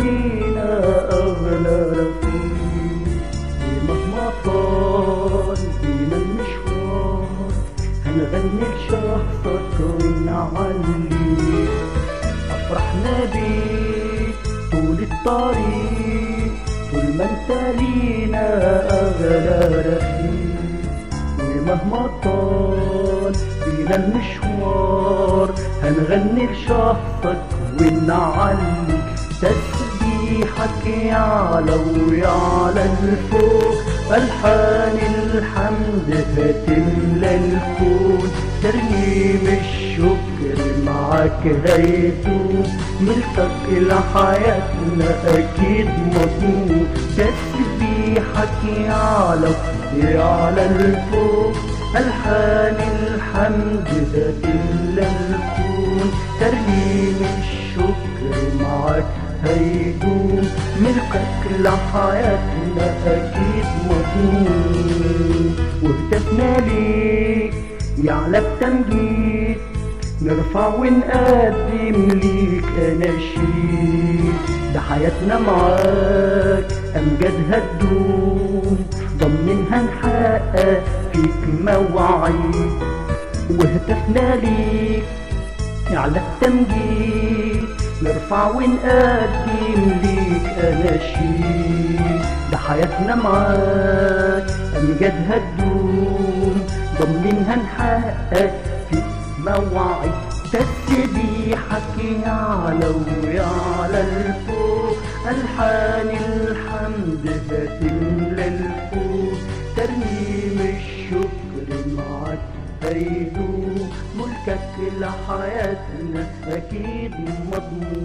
لينا أغلى رفيق ومهما طال بينا المشوار هنغني لشخصك ونعلي أفرحنا بيك طول الطريق طول ما انت لينا أغلى رفيق ومهما طال بينا المشوار هنغني لشخصك ونعلي تسبيحك يعلى ويعلى الفوق ألحان الحمد هتملى الكون ترنيم الشكر معاك هيدوم ملكك لحياتنا أكيد مضمون تسبيحك يعلى ويعلى الفوق ألحان الحمد هتملى الكون ترنيم الشكر معاك هيدوم ملكك لحياتنا أكيد مضمون وهتفنا ليك يعلى بتمجيد نرفع ونقدم ليك أناشيد ده حياتنا معاك أمجادها تدوم ضمنها نحقق فيك مواعيد وهتفنا ليك على التمجيد نرفع ونقدم ليك أناشيد ده حياتنا معاك أمجادها تدوم ضمنها نحقق فيك مواعيد تسبيحك يعلى ويعلى الفوق ألحان الحمد هتملى الفوق ترنيم الشكر معك هيدوم ملكك لحياتنا أكيد مضمون